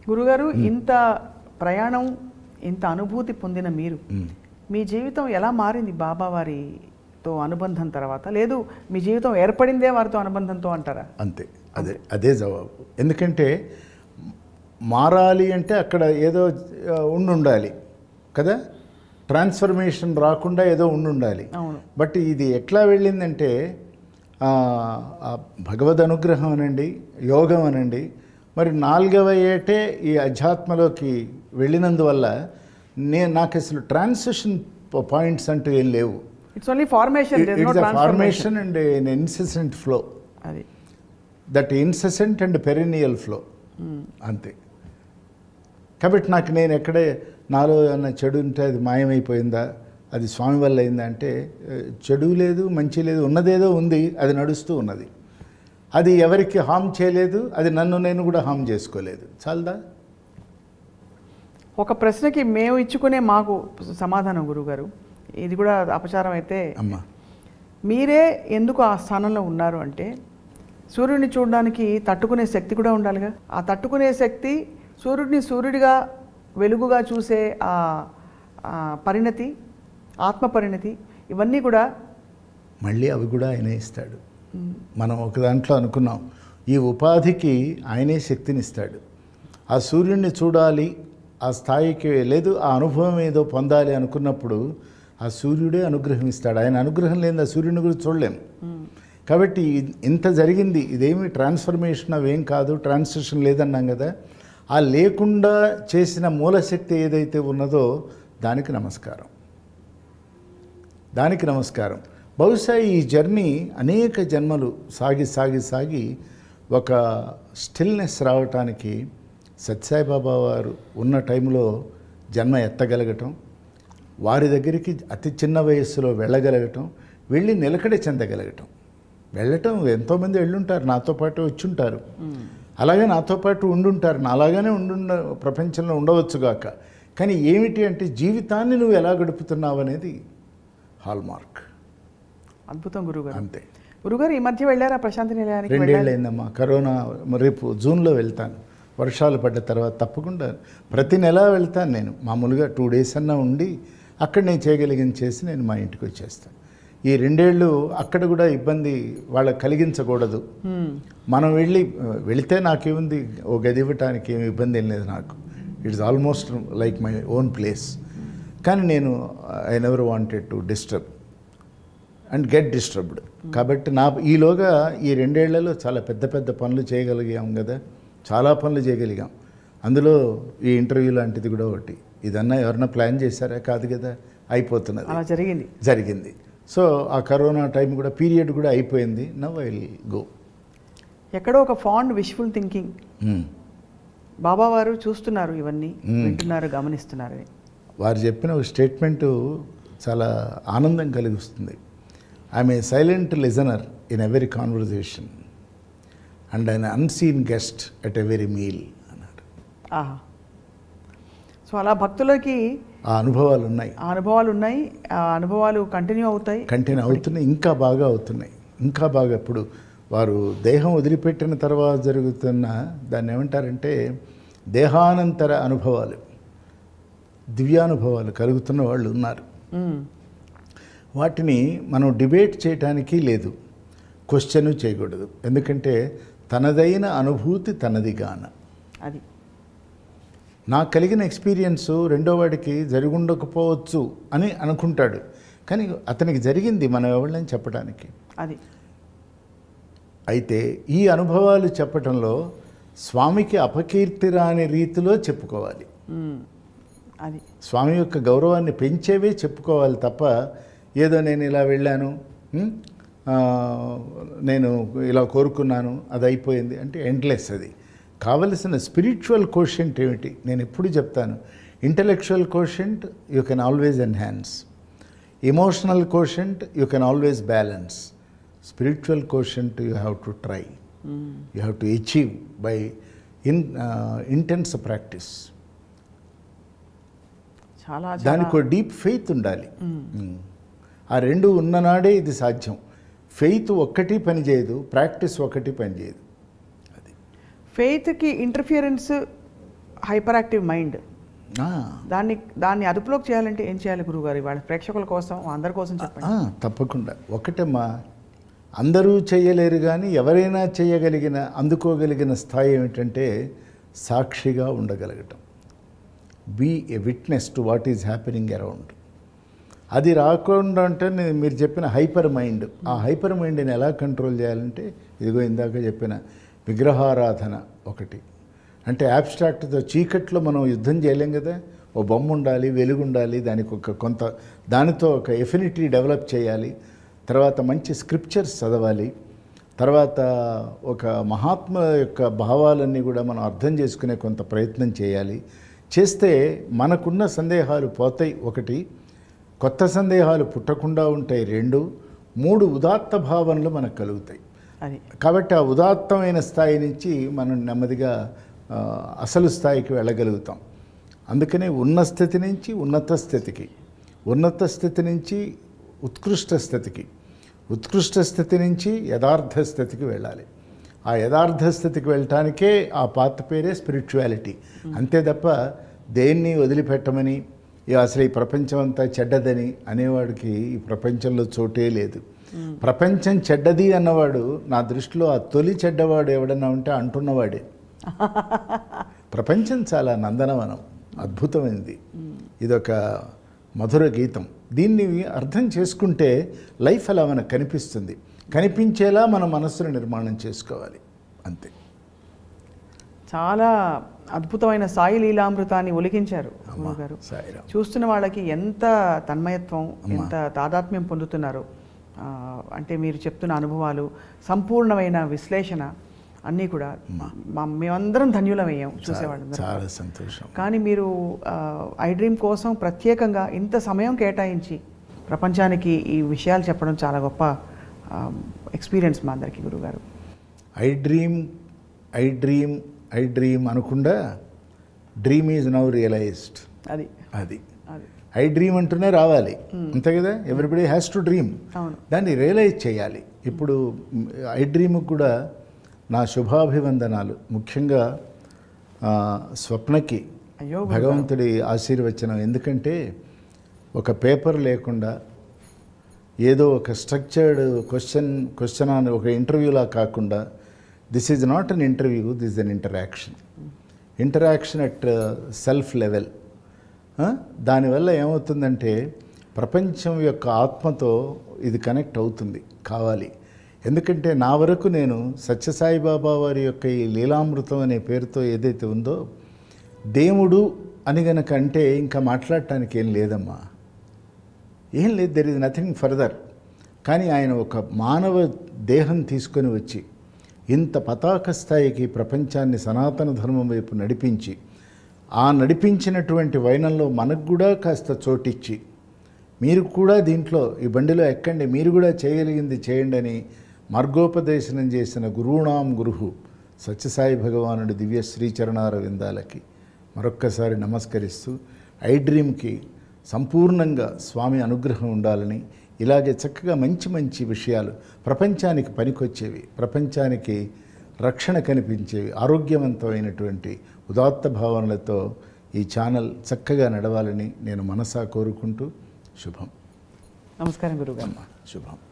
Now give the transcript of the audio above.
గురుగారు ఇంత ప్రయాణం ఇంత అనుభూతి పొందిన మీరు మీ జీవితం ఎలా మారింది బాబా వారితో అనుబంధం తర్వాత లేదు మీ జీవితం ఏర్పడిందే వారితో అనుబంధంతో అంటారా అంతే అదే అదే జవాబు ఎందుకంటే మారాలి అంటే అక్కడ ఏదో ఆ, ఉండుండాలి కదా ట్రాన్స్ఫర్మేషన్ రాకుండా ఏదో ఉండుండాలి అవును బట్ ఇది ఎట్లా వెళ్ళిందంటే ఆ, ఆ భగవద్ అనుగ్రహం అనండి యోగం అనండి మరి నాలుగవ ఏటే ఈ అధ్యాత్మలోకి వెళ్ళినందువల్ల నేను నాకు అసలు ట్రాన్సిషన్ పాయింట్స్ అంటూ ఏం లేవు it's only formation it's formation and incessant flow అది that incessant and perennial flow అంతే కాబట్టి నాకు నేను ఎక్కడే నాలో ఏమన్నా చెడు ఉంటే అది మాయమైపోయిందా అది స్వామి వల్ల అయిందా అంటే ఏ, చెడు లేదు మంచి లేదు ఉన్నదేదో ఉంది అది నడుస్తూ ఉన్నది అది ఎవరికి హామ్ చేయలేదు అది నన్ను నేను కూడా హామ్ చేసుకోలేదు చాలదా ఒక ప్రశ్నకి మేము ఇచ్చుకునే మాకు సమాధానం గురుగారు ఇది కూడా అపచారం అయితే అమ్మా మీరే ఎందుకు ఆ స్థానంలో ఉన్నారు అంటే సూర్యుడిని చూడడానికి తట్టుకునే శక్తి కూడా ఉండాలిగా ఆ తట్టుకునే శక్తి సూర్యుడిని సూర్యుడిగా వెలుగుగా చూసే ఆ ఆ పరిణతి ఆత్మ పరిణతి ఇవన్నీ కూడా మళ్ళీ అవి కూడా ఆయనే ఇస్తాడు మనం ఒక దాంట్లో అనుకున్నాం ఈ ఉపాధికి ఆయనే శక్తిని ఇస్తాడు ఆ సూర్యుడిని చూడాలి ఆ స్థాయికి లేదు ఆ అనుభవం ఏదో పొందాలి అనుకున్నప్పుడు ఆ సూర్యుడే అనుగ్రహం ఇస్తాడు ఆయన అనుగ్రహం లేని ఆ సూర్యుని గురించి చూడలేం కాబట్టి ఇ- ఇంత జరిగింది ఇదేమి ట్రాన్స్ఫర్మేషన్ అవేం కాదు ట్రాన్స్లేషన్ లేదన్నాం కదా ఆ లేకుండా చేసిన మూలశక్తి ఏదైతే ఉన్నదో దానికి నమస్కారం దానికి నమస్కారం బహుశా ఈ జర్నీ అనేక జన్మలు సాగి సాగి సాగి ఒక స్టిల్నెస్ రావటానికి సత్సాయిబాబా వారు ఉన్న టైంలో జన్మ ఎత్తగలగటం వారి దగ్గరికి అతి చిన్న వయస్సులో వెళ్ళగలగటం వెళ్ళి నిలకడ చెందగలగటం వెళ్ళటం ఎంతోమంది వెళ్ళుంటారు నాతో పాటు వచ్చుంటారు అలాగే నాతో పాటు ఉండుంటారు నా అలాగానే ఉండుండ ప్రపంచంలో ఉండవచ్చుగాక కానీ ఏమిటి అంటే జీవితాన్ని నువ్వు ఎలా గడుపుతున్నావు అనేది హాల్ మార్క్ అద్భుతం గురుగారు అంతే గురుగారు ఈ మధ్య వెళ్ళారా ప్రశాంతి నిలయానికి రెండేళ్ళు వెళ్ళారా? అయిందమ్మా కరోనా రేపు జూన్లో వెళ్తాను వర్షాలు పడ్డ తర్వాత తప్పకుండా ప్రతి నెల వెళ్తాను నేను మామూలుగా టూ డేస్ అన్నా ఉండి అక్కడ నేను చేయగలిగింది చేసి నేను మా ఇంటికి వచ్చేస్తాను ఈ రెండేళ్ళు అక్కడ కూడా ఇబ్బంది వాళ్ళకి కలిగించకూడదు హ్మ్. మనం వెళ్ళి వెళితే నాకేముంది ఓ గది ఇవ్వటానికి ఏమి ఇబ్బంది ఏం లేదు నాకు it's almost like my own place కానీ నేను I never wanted to disturb and get disturbed కాబట్టి నా ఈలోగా ఈ రెండేళ్లలో చాలా పెద్ద పెద్ద పనులు చేయగలిగాం కదా చాలా పనులు చేయగలిగాం అందులో ఈ ఇంటర్వ్యూ లాంటిది కూడా ఒకటి ఇదన్నా ఎవరన్నా ప్లాన్ చేశారా కాదు కదా అయిపోతున్నది అలా జరిగింది జరిగింది సో ఆ కరోనా టైం కూడా పీరియడ్ కూడా అయిపోయింది నవ్ ఐ విల్ గో ఎక్కడో ఒక ఫాండ్ విష్ఫుల్ థింకింగ్ బాబా వారు చూస్తున్నారు ఇవన్నీ Hmm. వింటున్నారు గమనిస్తున్నారు అని. వారు చెప్పిన ఒక స్టేట్మెంటు చాలా ఆనందం కలిగిస్తుంది I'm a silent listener in every conversation and an unseen guest at every meal అన్నారు ఆహా సో అలా భక్తులకి ఆ అనుభవాలు ఉన్నాయి ఆ అనుభవాలు ఉన్నాయి ఆ అనుభవాలు కంటిన్యూ అవుతాయి కంటిన్యూ అవుతున్నాయి ఇంకా బాగా అవుతున్నాయి ఇంకా బాగా ఇప్పుడు వారు దేహం వదిలిపెట్టిన తర్వాత జరుగుతున్న దాన్ని ఏమంటారంటే దేహానంతర అనుభవాలు దివ్యానుభవాలు కలుగుతున్న వాళ్ళు ఉన్నారు మ్మ్. వాటిని మనం డిబేట్ చేయటానికి లేదు క్వశ్చన్ చేయకూడదు ఎందుకంటే తనదైన అనుభూతి తనదిగాన అది నాకు కలిగిన ఎక్స్పీరియన్స్ రెండో వాడికి జరిగి ఉండకపోవచ్చు అని అనుకుంటాడు కానీ అతనికి జరిగింది మనం ఎవళ్ళని చెప్పడానికి అది అయితే ఈ అనుభవాలు చెప్పటంలో స్వామికి అపకీర్తి రాని రీతిలో చెప్పుకోవాలి మ్మ్. అది స్వామి యొక్క గౌరవాన్ని పెంచేవే చెప్పుకోవాలి తప్ప ఏదో నేను ఇలా వెళ్ళాను ఉమ్, ఆ, నేను ఇలా కోరుకున్నాను అది అయిపోయింది అంటే ఎండ్లెస్ అది కావలసిన స్పిరిచువల్ కోషెంట్ ఏమిటి నేను ఎప్పుడు చెప్తాను intellectual quotient you can always enhance emotional quotient you can always balance spiritual quotient you have to try hmm. You have to achieve by in intense practice చాలా దానికి చాలా ఒక డీప్ ఫెయిత్ ఉండాలి మ్మ్. ఆ రెండు ఉన్ననాడే ఇది సాధ్యం ఫెయిత్ ఒక్కటి పని చేయదు ప్రాక్టీస్ ఒకటి పని చేయదు అది ఫెయిత్కి ఇంటర్ఫియరెన్స్ హైపర్ యాక్టివ్ మైండ్ ఆ, దాన్ని దాన్ని అదుపులోకి చేయాలంటే ఏం చేయాలి గురుగారు వాళ్ళ ప్రేక్షకుల కోసం అందరి కోసం చెప్పండి ఆ, తప్పకుండా ఒకటమ్మా అందరూ చేయలేరు కానీ ఎవరైనా చేయగలిగిన అందుకోగలిగిన స్థాయి ఏమిటంటే సాక్షిగా ఉండగలగటం be a witness to what is happening around అది రాకుండా అంటే నేను మీరు చెప్పిన హైపర్ మైండ్ ఆ హైపర్ మైండ్ని ఎలా కంట్రోల్ చేయాలంటే ఇదిగో ఇందాక చెప్పిన విగ్రహారాధన ఒకటి అంటే యాబ్స్ట్రాక్ట్తో చీకట్లో మనం యుద్ధం చేయలేం కదా ఓ బొమ్మ ఉండాలి వెలుగు ఉండాలి దానికి ఒక కొంత దానితో ఒక ఎఫినిటీ డెవలప్ చేయాలి తర్వాత మంచి స్క్రిప్చర్స్ చదవాలి తర్వాత ఒక మహాత్మ యొక్క భావాలన్నీ కూడా మనం అర్థం చేసుకునే కొంత ప్రయత్నం చేయాలి చేస్తే మనకున్న సందేహాలు పోతాయి ఒకటి కొత్త సందేహాలు పుట్టకుండా ఉంటాయి రెండు మూడు ఉదాత్త భావనలు మనకు కలుగుతాయి అది కాబట్టి ఆ ఉదాత్తమైన స్థాయి నుంచి మనం నెమ్మదిగా ఆ, అసలు స్థాయికి వెళ్ళగలుగుతాం అందుకనే ఉన్న స్థితి నుంచి ఉన్నత స్థితికి ఉన్నత స్థితి నుంచి ఉత్కృష్ట స్థితికి ఉత్కృష్ట స్థితి నుంచి యథార్థ స్థితికి వెళ్ళాలి ఆ యథార్థ స్థితికి వెళ్ళటానికే ఆ పాత పేరే స్పిరిచువాలిటీ అంతే తప్ప దేన్ని వదిలిపెట్టమని "ఈ అసలు ఈ ప్రపంచం అంతా చెడ్డదని అనేవాడికి ఈ ప్రపంచంలో చోటే లేదు ప్రపంచం చెడ్డది అన్నవాడు నా దృష్టిలో ఆ తొలి చెడ్డవాడు ఎవడన్నా ఉంటే అంటున్నవాడే ప్రపంచం చాలా నందనవనం అద్భుతమైనది ఇదొక మధుర గీతం దీన్ని అర్థం చేసుకుంటే లైఫ్ అలా మనకు కనిపిస్తుంది కనిపించేలా మన మనస్సును నిర్మాణం చేసుకోవాలి అంతే చాలా అద్భుతమైన సాయి లీలామృతాన్ని ఒలికించారు గురుగారు సాయిరామ్ చూస్తున్న వాళ్ళకి ఎంత తన్మయత్వం ఎంత తాదాత్మ్యం పొందుతున్నారు ఆ, అంటే మీరు చెప్తున్న అనుభవాలు సంపూర్ణమైన విశ్లేషణ అన్నీ కూడా మా- మేమందరం ధన్యులమయ్యాం చూసేవాళ్ళం చాలా సంతోషం కానీ మీరు ఆ, ఐ డ్రీమ్ కోసం ప్రత్యేకంగా ఇంత సమయం కేటాయించి ప్రపంచానికి ఈ విషయాలు చెప్పడం చాలా గొప్ప ఆ, ఎక్స్పీరియన్స్ మా అందరికీ గురుగారు I dream I dream I dream అనకుండా డ్రీమ్ ఈజ్ నౌ రియలైజ్డ్ అది అది అది ఐ డ్రీమ్ అంటూనే రావాలి అంతే కదా ఎవ్రీబడి హ్యాస్ టు డ్రీమ్ అవును దాన్ని రియలైజ్ చేయాలి ఇప్పుడు మ్, ఐ డ్రీమ్కి కూడా నా శుభాభివందనాలు ముఖ్యంగా ఆ, స్వప్నకి అయ్యో భగవంతుడి ఆశీర్వచనం ఎందుకంటే ఒక పేపర్ లేకుండా ఏదో ఒక స్ట్రక్చర్డ్ క్వశ్చన్ క్వశ్చన్ అని ఒక ఇంటర్వ్యూలా కాకుండా this is not an interview this an interaction interaction at self level దానివల్ల ఏమవుతుందంటే ప్రపంచం యొక్క ఆత్మతో ఇది కనెక్ట్ అవుతుంది కావాలి ఎందుకంటే నా వరకు నేను సత్యసాయిబాబా వారి యొక్క ఈ లీలామృతం అనే పేరుతో ఏదైతే ఉందో దేవుడు అని గనక అంటే ఇంకా మాట్లాడటానికి ఏం లేదమ్మా ఏం లేదు దెర్ ఇస్ నథింగ్ ఫర్దర్ కానీ ఆయన ఒక మానవ దేహం తీసుకొని వచ్చి ఇంత పతాక స్థాయికి ప్రపంచాన్ని సనాతన ధర్మం వైపు నడిపించి ఆ నడిపించినటువంటి వైనంలో మనకు కూడా కాస్త చోటిచ్చి మీరు కూడా దీంట్లో ఈ బండిలో ఎక్కండి మీరు కూడా చేయగలిగింది చేయండి అని మార్గోపదేశనం చేసిన గురువునాం గురుహు సత్యసాయి భగవానుడి దివ్య శ్రీచరణార విందాలకి మరొక్కసారి నమస్కరిస్తూ ఐ డ్రీమ్కి సంపూర్ణంగా స్వామి అనుగ్రహం ఉండాలని ఇలాగే చక్కగా మంచి మంచి విషయాలు ప్రపంచానికి పనికొచ్చేవి ప్రపంచానికి రక్షణ కనిపించేవి ఆరోగ్యవంతమైనటువంటి ఉదాత్త భావనలతో ఈ ఛానల్ చక్కగా నడవాలని నేను మనసా కోరుకుంటూ శుభం నమస్కారం గురుగారు అమ్మ శుభం